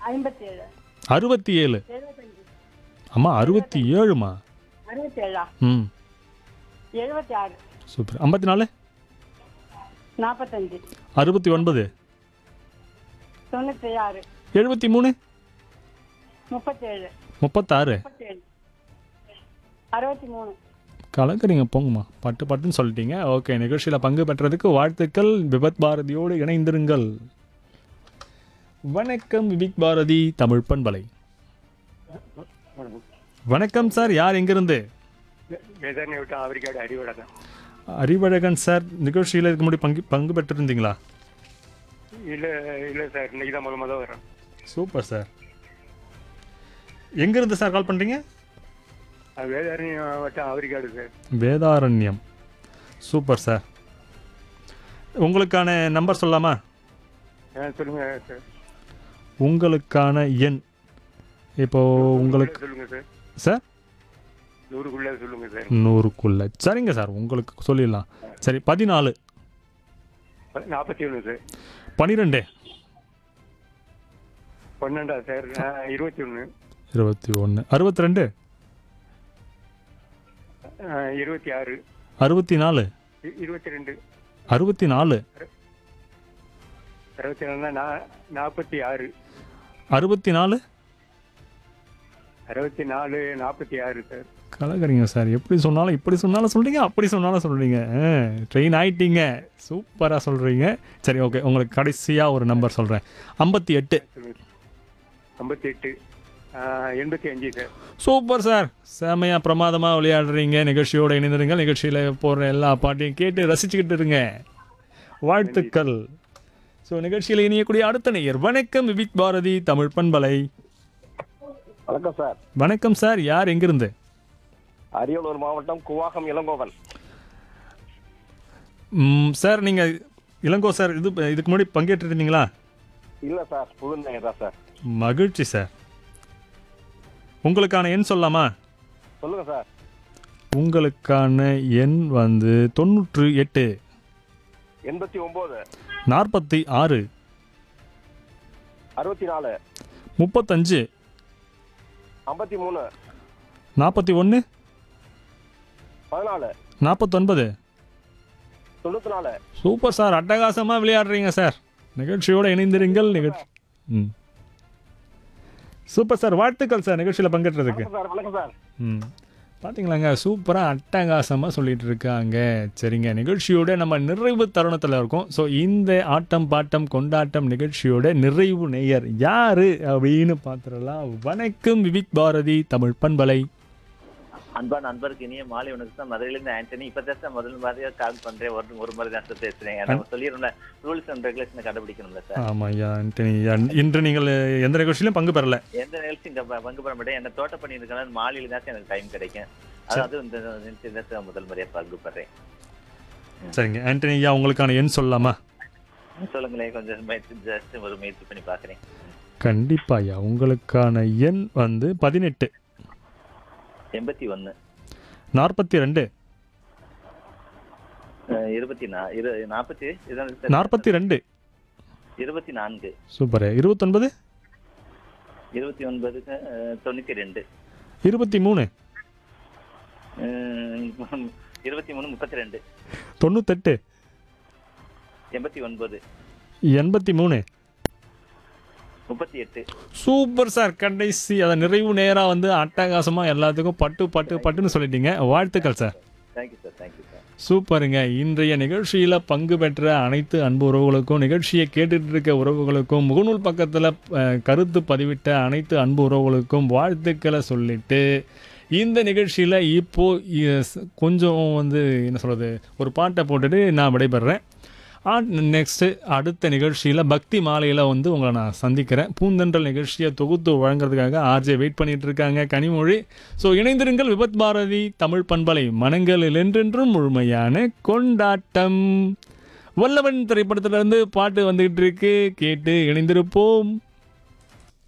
ஐம்பத்தி ஏழு அறுபத்தி ஏழு எழுபத்தஞ்சு அம்மா அறுபத்தி ஏழுமா அறுபத்தி ஏழா ம் எழுபத்தி ஆறு சூப்பர் ஐம்பத்தி நாலு நாற்பத்தஞ்சு அறுபத்தி ஒன்பது தொண்ணூற்றி ஆறு எழுபத்தி மூணு முப்பத்தேழு முப்பத்தாறு முப்பத்தேழு அறுபத்தி மூணு கலக்குறீங்க போங்கம்மா பட்டு பட்டுன்னு சொல்லிட்டீங்க ஓகே நிகழ்ச்சியில் பங்கு பெற்றதுக்கு வாழ்த்துக்கள் விபத் பாரதியோடு இணைந்திருங்கள் வணக்கம் விபிக் பாரதி தமிழ் பண்பலை வணக்கம் சார் யார் எங்கிருந்து வேதாரண்ய விட்டு ஆவரிக்காடு அறிவடகம் அறிவழகன் சார் நிகழ்ச்சியில் இதுக்கு முன்னாடி பங்கு பங்கு பெற்றிருந்தீங்களா இல்லை இல்லை சார் இன்னைக்கு தான் முத முத வரேன் சூப்பர் சார் எங்கிருந்து சார் கால் பண்ணுறீங்க அது வேதாரண்யம் வட்டம் Avarikadu sir Vedaranyam super sir உங்களுக்கான நம்பர் சொல்லலாமா ஆ சொல்லுங்க சார் உங்களுக்கான எண் இப்போ உங்களுக்கு சொல்லுங்க சார் சார் நூறுக்குள்ளே சொல்லுங்க சார் நூறுக்குள்ள சரிங்க சார் உங்களுக்கு சொல்லிடலாம் சரி பதினாலு நாற்பத்தி ஒன்று சார் பன்னிரெண்டு பன்னெண்டா சார் ஆ, இருபத்தி ஒன்று இருபத்தி ஒன்று அறுபத்தி ரெண்டு இருபத்தி ஆறு அறுபத்தி நாலு இ- இருபத்தி ரெண்டு அறுபத்தி நாலு அறுபத்தி நாலுனா நா- நாற்பத்தி ஆறு அறுபத்தி நாலு அறுபத்தி நாலு நாற்பத்தி ஆறு சார் கலக்குறீங்க சார் எப்படி சொன்னாலும் இப்படி சொன்னாலும் சொல்கிறீங்க அப்படி சொன்னாலும் சொல்கிறீங்க ட்ரெயின் ஆயிட்டீங்க சூப்பராக சொல்கிறீங்க சரி ஓகே உங்களுக்கு கடைசியாக ஒரு நம்பர் சொல்கிறேன் ஐம்பத்தி எட்டு சொல்லுங்க ஐம்பத்தி எட்டு எண்பத்தி அஞ்சு சார் சூப்பர் சார் செமையாக பிரமாதமாக விளையாடுறீங்க நிகழ்ச்சியோடு இணைந்திருங்க நிகழ்ச்சியில் போடுற எல்லா பாட்டையும் கேட்டு ரசிச்சுக்கிட்டு இருங்க வாழ்த்துக்கள் ஸோ நிகழ்ச்சியில் இணையக்கூடிய அடுத்த நேயர் வணக்கம் விவிக் பாரதி தமிழ் பண்பலை வணக்கம் சார் வணக்கம் சார் யார் எங்கிருந்து அரியலூர் மாவட்டம் குவாகம் இளங்கோவன் ம், சார் நீங்கள் இளங்கோ சார் இது இதுக்கு முன்னாடி பங்கேற்று இருந்தீங்களா இல்ல சார் புது நேயர் தான் சார் மகிழ்ச்சி சார் உங்களுக்கான எண் சொல்லலாமா சொல்லுங்க சார் உங்களுக்கான எண் வந்து தொண்ணூற்று எட்டு எண்பத்தி ஒன்பது நாற்பத்தி ஆறு அறுபத்தி நாலு முப்பத்தஞ்சு ஐம்பத்தி மூணு நாற்பத்தி ஒன்று பதினாலு நாற்பத்தொன்பது தொண்ணூத்தி நாலு சூப்பர் சார் அட்டகாசமாக விளையாடுறீங்க சார் நிகழ்ச்சியோடு இணைந்திருங்கள் நிகழ்ச்சி ம் சூப்பர் சார் வாழ்த்துக்கள் சார் நிகழ்ச்சியில் பங்கேற்றதுக்கு வணக்கம் சார் வணக்கம் சார் ம் பார்த்தீங்களாங்க சூப்பராக அட்டகாசமாக சொல்லிட்டு இருக்காங்க சரிங்க நிகழ்ச்சியோட நம்ம நிறைவு தருணத்தில் இருக்கோம் ஸோ இந்த ஆட்டம் பாட்டம் கொண்டாட்டம் நிகழ்ச்சியோட நிறைவு நேயர் யாரு அப்படின்னு பார்த்துடலாம் வணக்கம் விவிக் பாரதி தமிழ் பண்பலை அன்பா நண்பருக்கு இனிய மாலை வணக்கம் தான் மதுரையிலிருந்து ஆண்டனி இப்ப தான் சார் முதல் மாதிரியா கால் பண்றேன் ஒரு ஒரு மாதிரி தான் சார் பேசுறேன் நம்ம சொல்லிடுறோம் ரூல்ஸ் அண்ட் ரெகுலேஷனை கடைபிடிக்கணும்ல சார் ஆமாம் ஐயா ஆண்டனி ஐயா, இன்று நீங்கள் எந்த நிகழ்ச்சியிலும் பங்கு பெறல எந்த நிகழ்ச்சி இங்க ப- பங்கு பெற மாட்டேன் என்ன தோட்ட பண்ணி இருக்கனால மாலையில தான் சார் எனக்கு டைம் கிடைக்கும் அதாவது இந்த நிகழ்ச்சி தான் சார் முதல் முறையா பங்கு பெறேன் சரிங்க ஆண்டனி ஐயா உங்களுக்கான எண் சொல்லலாமா சொல்லுங்களேன் கொஞ்சம் முயற்சி ஜஸ்ட் ஒரு முயற்சி பண்ணி பாக்குறேன் கண்டிப்பா ஐயா உங்களுக்கான எண் வந்து பதினெட்டு எண்பத்தி ஒன்னு நாற்பத்தி ரெண்டு அஹ் இருபத்தி நா இரு நாற்பத்தி இதான் சார் நாற்பத்தி ரெண்டு இருபத்தி நான்கு சூப்பர் இருபத்தொன்பது இருபத்தி ஒன்பதுக்கு அஹ், தொண்ணூத்தி ரெண்டு இருபத்தி மூணு அஹ், இருபத்தி மூணு முப்பத்தி ரெண்டு தொண்ணூத்தெட்டு எண்பத்தி ஒன்பது எண்பத்தி மூணு முப்பத்தி எட்டு சூப்பர் சார் கடைசி அதை நிறைவு நேராக வந்து அட்டகாசமாக எல்லாத்துக்கும் பட்டு பட்டு பட்டுன்னு சொல்லிட்டீங்க வாழ்த்துக்கள் sir thank you sir thank you sir சூப்பருங்க இன்றைய நிகழ்ச்சியில் பங்கு பெற்ற அனைத்து அன்பு உறவுகளுக்கும் நிகழ்ச்சியை கேட்டுட்டு இருக்க உறவுகளுக்கும் முகநூல் பக்கத்தில் அஹ், கருத்து பதிவிட்ட அனைத்து அன்பு உறவுகளுக்கும் வாழ்த்துக்களை சொல்லிட்டு இந்த நிகழ்ச்சியில் இப்போ இ- கொஞ்சம் வந்து என்ன சொல்கிறது ஒரு பாட்டை போட்டுட்டு நான் விடைபெறேன் நெக்ஸ்ட்டு அடுத்த நிகழ்ச்சியில் பக்தி மாலையில் வந்து உங்களை நான் சந்திக்கிறேன் பூந்தென்றல் நிகழ்ச்சியை தொகுத்து வழங்குறதுக்காக ஆர்ஜே வெயிட் பண்ணிட்டு இருக்காங்க கனிமொழி ஸோ இணைந்திருங்கள் விபத் பாரதி தமிழ் பண்பலை மனங்களில் என்றென்றும் முழுமையான கொண்டாட்டம் வல்லவன் திரைப்படத்திலிருந்து பாட்டு வந்துகிட்டு இருக்கு கேட்டு இணைந்திருப்போம்